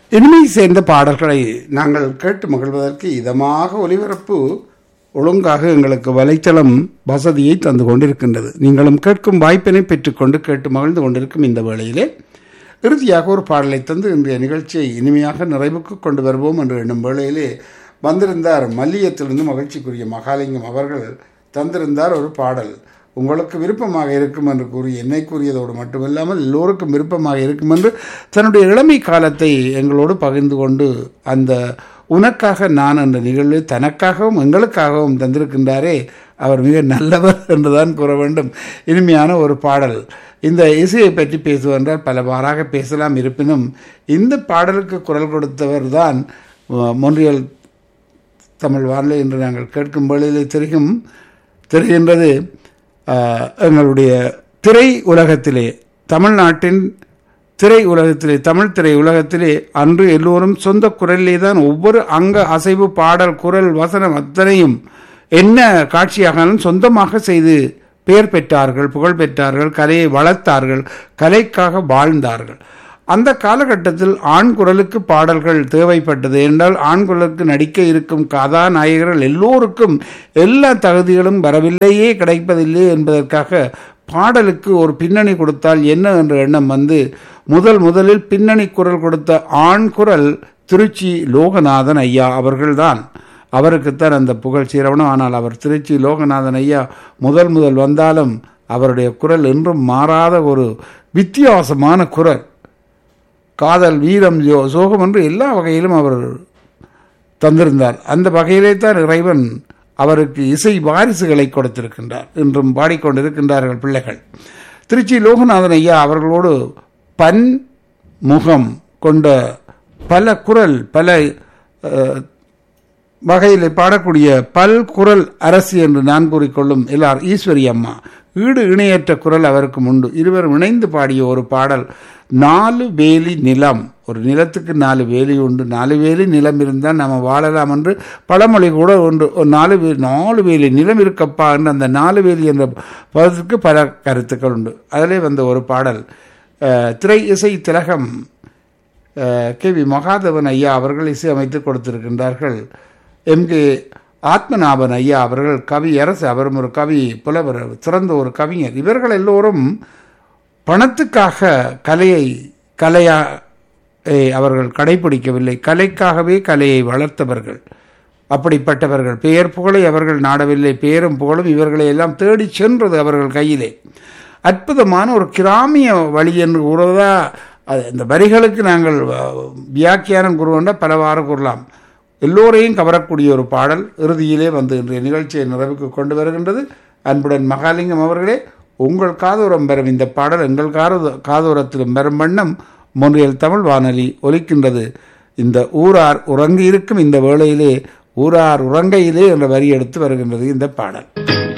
இனிமை சேர்ந்த பாடல்களை நாங்கள் கேட்டு மகிழ்வதற்கு இதமாக ஒலிபரப்பு ஒழுங்காக எங்களுக்கு வலைத்தளம் வசதியை தந்து கொண்டிருக்கின்றது நீங்களும் கேட்கும் வாய்ப்பினை பெற்றுக்கொண்டு கேட்டு மகிழ்ந்து கொண்டிருக்கும் இந்த வேளையிலே இறுதியாக ஒரு பாடலை தந்து இன்றைய நிகழ்ச்சியை இனிமையாக நிறைவுக்கு கொண்டு வருவோம் என்று எண்ணும் வேளையிலே வந்திருந்தார் மல்லியத்திலிருந்து மகிழ்ச்சிக்குரிய மகாலிங்கம் அவர்கள் தந்திருந்தார் ஒரு பாடல் உங்களுக்கு விருப்பமாக இருக்கும் என்று கூறி என்னை கூறியதோடு மட்டுமில்லாமல் எல்லோருக்கும் விருப்பமாக இருக்கும் என்று தன்னுடைய இளமை காலத்தை எங்களோடு பகிர்ந்து கொண்டு அந்த உனக்காக நான் என்ற நிகழ்வு தனக்காகவும் எங்களுக்காகவும் தந்திருக்கின்றாரே அவர் மிக நல்லவர் என்றுதான் கூற வேண்டும் இனிமையான ஒரு பாடல் இந்த இசையை பற்றி பேசுவென்றால் பலவாறாக பேசலாம் இருப்பினும் இந்த பாடலுக்கு குரல் கொடுத்தவர் தான் மொன்றியல் தமிழ் வானிலை என்று நாங்கள் கேட்கும் வேளையிலே தெரியும் தெரிகின்றது எங்களுடைய திரை உலகத்திலே தமிழ்நாட்டின் திரை உலகத்திலே தமிழ் திரை உலகத்திலே அன்று எல்லோரும் சொந்த குரலிலே தான் ஒவ்வொரு அங்க அசைவு பாடல் குரல் வசனம் அத்தனையும் என்ன காட்சியாகலும் சொந்தமாக செய்து பெயர் பெற்றார்கள் புகழ் பெற்றார்கள் கலையை வளர்த்தார்கள் கலைக்காக வாழ்ந்தார்கள் அந்த காலகட்டத்தில் ஆண் குரலுக்கு பாடல்கள் தேவைப்பட்டது என்றால் ஆண் குரலுக்கு நடிக்க இருக்கும் கதாநாயகர்கள் எல்லோருக்கும் எல்லா தகுதிகளும் வரவில்லையே கிடைப்பதில்லை என்பதற்காக பாடலுக்கு ஒரு பின்னணி கொடுத்தால் என்ன என்ற எண்ணம் வந்து முதல் முதலில் பின்னணி குரல் கொடுத்த ஆண் குரல் திருச்சி லோகநாதன் ஐயா அவர்கள்தான் அவருக்குத்தான் அந்த புகழ் சீரவணும் ஆனால் அவர் திருச்சி லோகநாதன் ஐயா முதல் முதல் வந்தாலும் அவருடைய குரல் என்றும் மாறாத ஒரு வித்தியாசமான குரல் காதல் வீரம் சோகம் என்று எல்லா வகையிலும் அவர் தந்திருந்தார் அந்த வகையிலே தான் இறைவன் அவருக்கு இசை வாரிசுகளை கொடுத்திருக்கின்றார் என்றும் பாடிக்கொண்டிருக்கின்றார்கள் பிள்ளைகள் திருச்சி லோகநாதன் ஐயா அவர்களோடு பன் முகம் கொண்ட பல குரல் பல வகையில் பாடக்கூடிய பல் குரல் அரசு என்று நான் கூறிக்கொள்ளும் எல்லார் ஈஸ்வரி அம்மா ஈடு இணையற்ற குரல் அவருக்கு உண்டு இருவரும் இணைந்து பாடிய ஒரு பாடல் நாலு வேலி நிலம் ஒரு நிலத்துக்கு நாலு வேலி உண்டு நாலு வேலி நிலம் இருந்தால் நம்ம வாழலாம் என்று பழமொழி கூட ஒன்று ஒரு நாலு வே நாலு வேலி நிலம் இருக்கப்பா என்று அந்த நாலு வேலி என்ற பதத்துக்கு பல கருத்துக்கள் உண்டு அதிலே வந்த ஒரு பாடல் திரை இசை திலகம் கே வி மகாதவன் ஐயா அவர்கள் இசையமைத்து கொடுத்திருக்கின்றார்கள் எம் கே ஆத்மநாபன் ஐயா அவர்கள் கவி அரசு அவரும் ஒரு கவி புலவர் சிறந்த ஒரு கவிஞர் இவர்கள் எல்லோரும் பணத்துக்காக கலையை கலையா அவர்கள் கடைபிடிக்கவில்லை கலைக்காகவே கலையை வளர்த்தவர்கள் அப்படிப்பட்டவர்கள் பெயர் புகழை அவர்கள் நாடவில்லை பெயரும் புகழும் இவர்களை எல்லாம் தேடி சென்றது அவர்கள் கையிலே அற்புதமான ஒரு கிராமிய வழி என்று கூறுவதா அது இந்த வரிகளுக்கு நாங்கள் வியாக்கியானம் கூறுவென்றால் பலவாறு கூறலாம் எல்லோரையும் கவரக்கூடிய ஒரு பாடல் இறுதியிலே வந்து இன்றைய நிகழ்ச்சியை நிறைவுக்கு கொண்டு வருகின்றது அன்புடன் மகாலிங்கம் அவர்களே உங்கள் காதோரம் பெறும் இந்த பாடல் எங்கள் காத காதோரத்திலும் பெறும் வண்ணம் மொன்றியல் தமிழ் வானொலி ஒலிக்கின்றது இந்த ஊரார் உறங்கி இருக்கும் இந்த வேளையிலே ஊரார் உறங்கையிலே என்ற வரி எடுத்து வருகின்றது இந்த பாடல்